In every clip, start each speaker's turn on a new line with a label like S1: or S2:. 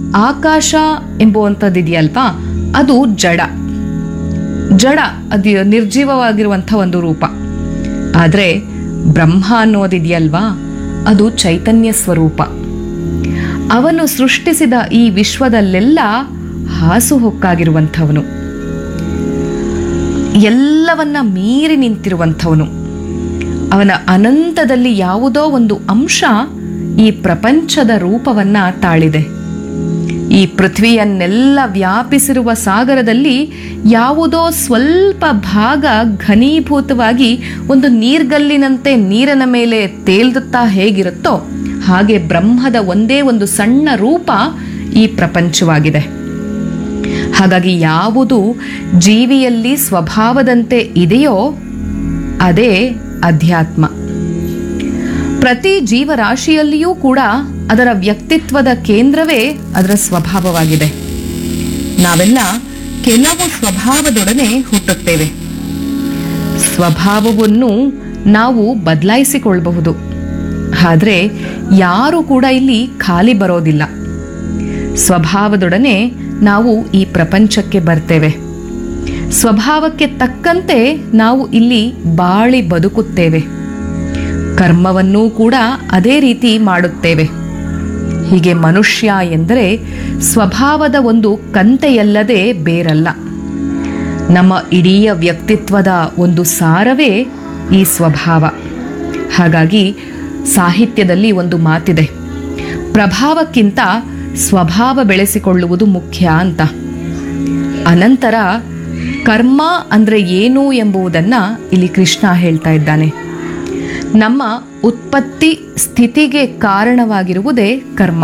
S1: ಆಕಾಶ ಎಂಬುವಂಥದ್ದು ಇದೆಯಲ್ವಾ ಅದು ಜಡ ಜಡ ಅದು ನಿರ್ಜೀವವಾಗಿರುವಂಥ ಒಂದು ರೂಪ ಆದರೆ ಬ್ರಹ್ಮ ಅನ್ನೋದಿದೆಯಲ್ವಾ ಅದು ಚೈತನ್ಯ ಸ್ವರೂಪ ಅವನು ಸೃಷ್ಟಿಸಿದ ಈ ವಿಶ್ವದಲ್ಲೆಲ್ಲ ಹಾಸುಹೊಕ್ಕಾಗಿರುವಂಥವನು ಎಲ್ಲವನ್ನ ಮೀರಿ ನಿಂತಿರುವಂಥವನು ಅವನ ಅನಂತದಲ್ಲಿ ಯಾವುದೋ ಒಂದು ಅಂಶ ಈ ಪ್ರಪಂಚದ ರೂಪವನ್ನ ತಾಳಿದೆ ಈ ಪೃಥ್ವಿಯನ್ನೆಲ್ಲ ವ್ಯಾಪಿಸಿರುವ ಸಾಗರದಲ್ಲಿ ಯಾವುದೋ ಸ್ವಲ್ಪ ಭಾಗ ಘನೀಭೂತವಾಗಿ ಒಂದು ನೀರ್ಗಲ್ಲಿನಂತೆ ನೀರಿನ ಮೇಲೆ ತೇಲ್ದುತ್ತಾ ಹೇಗಿರುತ್ತೋ ಹಾಗೆ ಬ್ರಹ್ಮದ ಒಂದೇ ಒಂದು ಸಣ್ಣ ರೂಪ ಈ ಪ್ರಪಂಚವಾಗಿದೆ ಹಾಗಾಗಿ ಯಾವುದು ಜೀವಿಯಲ್ಲಿ ಸ್ವಭಾವದಂತೆ ಇದೆಯೋ ಅದೇ ಅಧ್ಯಾತ್ಮ ಪ್ರತಿ ಜೀವರಾಶಿಯಲ್ಲಿಯೂ ಕೂಡ ಅದರ ವ್ಯಕ್ತಿತ್ವದ ಕೇಂದ್ರವೇ ಅದರ ಸ್ವಭಾವವಾಗಿದೆ ನಾವೆಲ್ಲ ಕೆಲವು ಸ್ವಭಾವದೊಡನೆ ಹುಟ್ಟುತ್ತೇವೆ ಸ್ವಭಾವವನ್ನು ನಾವು ಬದಲಾಯಿಸಿಕೊಳ್ಳಬಹುದು ಆದರೆ ಯಾರು ಕೂಡ ಇಲ್ಲಿ ಖಾಲಿ ಬರೋದಿಲ್ಲ ಸ್ವಭಾವದೊಡನೆ ನಾವು ಈ ಪ್ರಪಂಚಕ್ಕೆ ಬರ್ತೇವೆ ಸ್ವಭಾವಕ್ಕೆ ತಕ್ಕಂತೆ ನಾವು ಇಲ್ಲಿ ಬಾಳಿ ಬದುಕುತ್ತೇವೆ ಕರ್ಮವನ್ನೂ ಕೂಡ ಅದೇ ರೀತಿ ಮಾಡುತ್ತೇವೆ ಹೀಗೆ ಮನುಷ್ಯ ಎಂದರೆ ಸ್ವಭಾವದ ಒಂದು ಕಂತೆಯಲ್ಲದೆ ಬೇರಲ್ಲ ನಮ್ಮ ಇಡೀ ವ್ಯಕ್ತಿತ್ವದ ಒಂದು ಸಾರವೇ ಈ ಸ್ವಭಾವ ಹಾಗಾಗಿ ಸಾಹಿತ್ಯದಲ್ಲಿ ಒಂದು ಮಾತಿದೆ ಪ್ರಭಾವಕ್ಕಿಂತ ಸ್ವಭಾವ ಬೆಳೆಸಿಕೊಳ್ಳುವುದು ಮುಖ್ಯ ಅಂತ ಅನಂತರ ಕರ್ಮ ಅಂದ್ರೆ ಏನು ಎಂಬುದನ್ನ ಇಲ್ಲಿ ಕೃಷ್ಣ ಹೇಳ್ತಾ ಇದ್ದಾನೆ ನಮ್ಮ ಉತ್ಪತ್ತಿ ಸ್ಥಿತಿಗೆ ಕಾರಣವಾಗಿರುವುದೇ ಕರ್ಮ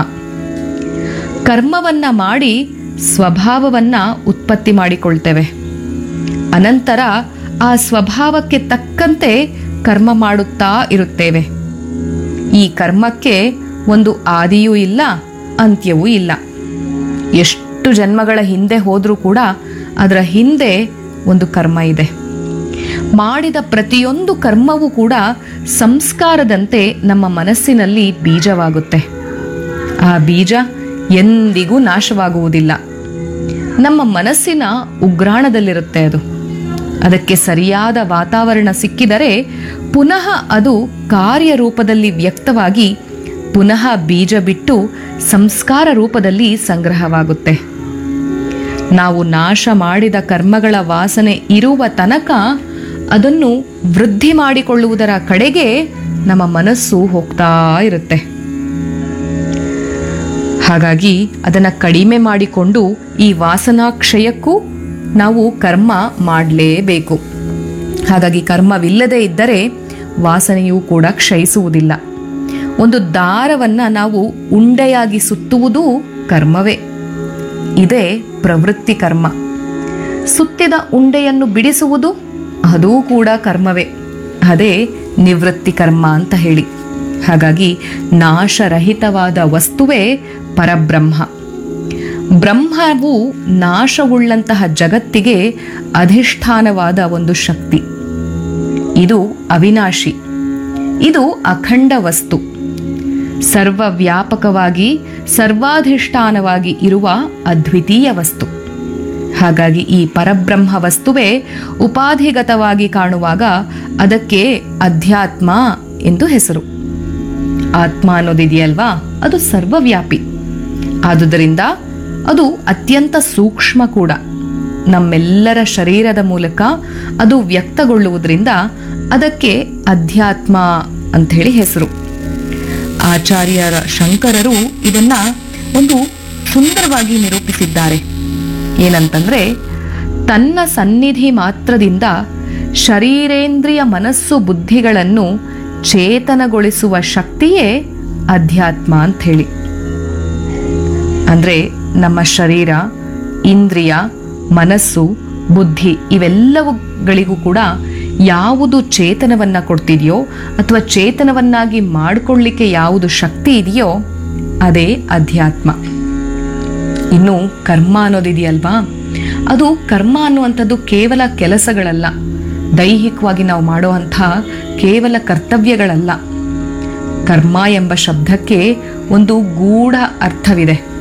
S1: ಕರ್ಮವನ್ನ ಮಾಡಿ ಸ್ವಭಾವವನ್ನ ಉತ್ಪತ್ತಿ ಮಾಡಿಕೊಳ್ತೇವೆ ಅನಂತರ ಆ ಸ್ವಭಾವಕ್ಕೆ ತಕ್ಕಂತೆ ಕರ್ಮ ಮಾಡುತ್ತಾ ಇರುತ್ತೇವೆ ಈ ಕರ್ಮಕ್ಕೆ ಒಂದು ಆದಿಯೂ ಇಲ್ಲ ಅಂತ್ಯವೂ ಇಲ್ಲ ಎಷ್ಟು ಜನ್ಮಗಳ ಹಿಂದೆ ಹೋದರೂ ಕೂಡ ಅದರ ಹಿಂದೆ ಒಂದು ಕರ್ಮ ಇದೆ ಮಾಡಿದ ಪ್ರತಿಯೊಂದು ಕರ್ಮವೂ ಕೂಡ ಸಂಸ್ಕಾರದಂತೆ ನಮ್ಮ ಮನಸ್ಸಿನಲ್ಲಿ ಬೀಜವಾಗುತ್ತೆ ಆ ಬೀಜ ಎಂದಿಗೂ ನಾಶವಾಗುವುದಿಲ್ಲ ನಮ್ಮ ಮನಸ್ಸಿನ ಉಗ್ರಾಣದಲ್ಲಿರುತ್ತೆ ಅದು ಅದಕ್ಕೆ ಸರಿಯಾದ ವಾತಾವರಣ ಸಿಕ್ಕಿದರೆ ಪುನಃ ಅದು ಕಾರ್ಯರೂಪದಲ್ಲಿ ವ್ಯಕ್ತವಾಗಿ ಪುನಃ ಬೀಜ ಬಿಟ್ಟು ಸಂಸ್ಕಾರ ರೂಪದಲ್ಲಿ ಸಂಗ್ರಹವಾಗುತ್ತೆ ನಾವು ನಾಶ ಮಾಡಿದ ಕರ್ಮಗಳ ವಾಸನೆ ಇರುವ ತನಕ ಅದನ್ನು ವೃದ್ಧಿ ಮಾಡಿಕೊಳ್ಳುವುದರ ಕಡೆಗೆ ನಮ್ಮ ಮನಸ್ಸು ಹೋಗ್ತಾ ಇರುತ್ತೆ ಹಾಗಾಗಿ ಅದನ್ನು ಕಡಿಮೆ ಮಾಡಿಕೊಂಡು ಈ ವಾಸನಾಕ್ಷಯಕ್ಕೂ ನಾವು ಕರ್ಮ ಮಾಡಲೇಬೇಕು ಹಾಗಾಗಿ ಕರ್ಮವಿಲ್ಲದೆ ಇದ್ದರೆ ವಾಸನೆಯೂ ಕೂಡ ಕ್ಷಯಿಸುವುದಿಲ್ಲ ಒಂದು ದಾರವನ್ನ ನಾವು ಉಂಡೆಯಾಗಿ ಸುತ್ತುವುದೂ ಕರ್ಮವೇ ಇದೇ ಪ್ರವೃತ್ತಿ ಕರ್ಮ ಸುತ್ತಿದ ಉಂಡೆಯನ್ನು ಬಿಡಿಸುವುದು ಅದೂ ಕೂಡ ಕರ್ಮವೇ ಅದೇ ನಿವೃತ್ತಿ ಕರ್ಮ ಅಂತ ಹೇಳಿ ಹಾಗಾಗಿ ನಾಶರಹಿತವಾದ ವಸ್ತುವೇ ಪರಬ್ರಹ್ಮ ಬ್ರಹ್ಮವು ನಾಶವುಳ್ಳಂತಹ ಜಗತ್ತಿಗೆ ಅಧಿಷ್ಠಾನವಾದ ಒಂದು ಶಕ್ತಿ ಇದು ಅವಿನಾಶಿ ಇದು ಅಖಂಡ ವಸ್ತು ಸರ್ವವ್ಯಾಪಕವಾಗಿ ಸರ್ವಾಧಿಷ್ಠಾನವಾಗಿ ಇರುವ ಅದ್ವಿತೀಯ ವಸ್ತು ಹಾಗಾಗಿ ಈ ಪರಬ್ರಹ್ಮ ವಸ್ತುವೇ ಉಪಾಧಿಗತವಾಗಿ ಕಾಣುವಾಗ ಅದಕ್ಕೆ ಅಧ್ಯಾತ್ಮ ಎಂದು ಹೆಸರು ಆತ್ಮ ಅನ್ನೋದಿದೆಯಲ್ವಾ ಅದು ಸರ್ವವ್ಯಾಪಿ ಆದುದರಿಂದ ಅದು ಅತ್ಯಂತ ಸೂಕ್ಷ್ಮ ಕೂಡ ನಮ್ಮೆಲ್ಲರ ಶರೀರದ ಮೂಲಕ ಅದು ವ್ಯಕ್ತಗೊಳ್ಳುವುದರಿಂದ ಅದಕ್ಕೆ ಅಧ್ಯಾತ್ಮ ಅಂಥೇಳಿ ಹೆಸರು ಆಚಾರ್ಯರ ಶಂಕರರು ಇದನ್ನ ಒಂದು ಸುಂದರವಾಗಿ ನಿರೂಪಿಸಿದ್ದಾರೆ ಏನಂತಂದ್ರೆ ತನ್ನ ಸನ್ನಿಧಿ ಮಾತ್ರದಿಂದ ಶರೀರೇಂದ್ರಿಯ ಮನಸ್ಸು ಬುದ್ಧಿಗಳನ್ನು ಚೇತನಗೊಳಿಸುವ ಶಕ್ತಿಯೇ ಅಧ್ಯಾತ್ಮ ಅಂತ ಹೇಳಿ ಅಂದ್ರೆ ನಮ್ಮ ಶರೀರ ಇಂದ್ರಿಯ ಮನಸ್ಸು ಬುದ್ಧಿ ಇವೆಲ್ಲವುಗಳಿಗೂ ಕೂಡ ಯಾವುದು ಚೇತನವನ್ನ ಕೊಡ್ತಿದೆಯೋ ಅಥವಾ ಚೇತನವನ್ನಾಗಿ ಮಾಡಿಕೊಳ್ಳಿಕ್ಕೆ ಯಾವುದು ಶಕ್ತಿ ಇದೆಯೋ ಅದೇ ಅಧ್ಯಾತ್ಮ ಇನ್ನು ಕರ್ಮ ಅನ್ನೋದಿದೆಯಲ್ವಾ ಅದು ಕರ್ಮ ಅನ್ನುವಂಥದ್ದು ಕೇವಲ ಕೆಲಸಗಳಲ್ಲ ದೈಹಿಕವಾಗಿ ನಾವು ಮಾಡುವಂಥ ಕೇವಲ ಕರ್ತವ್ಯಗಳಲ್ಲ ಕರ್ಮ ಎಂಬ ಶಬ್ದಕ್ಕೆ ಒಂದು ಗೂಢ ಅರ್ಥವಿದೆ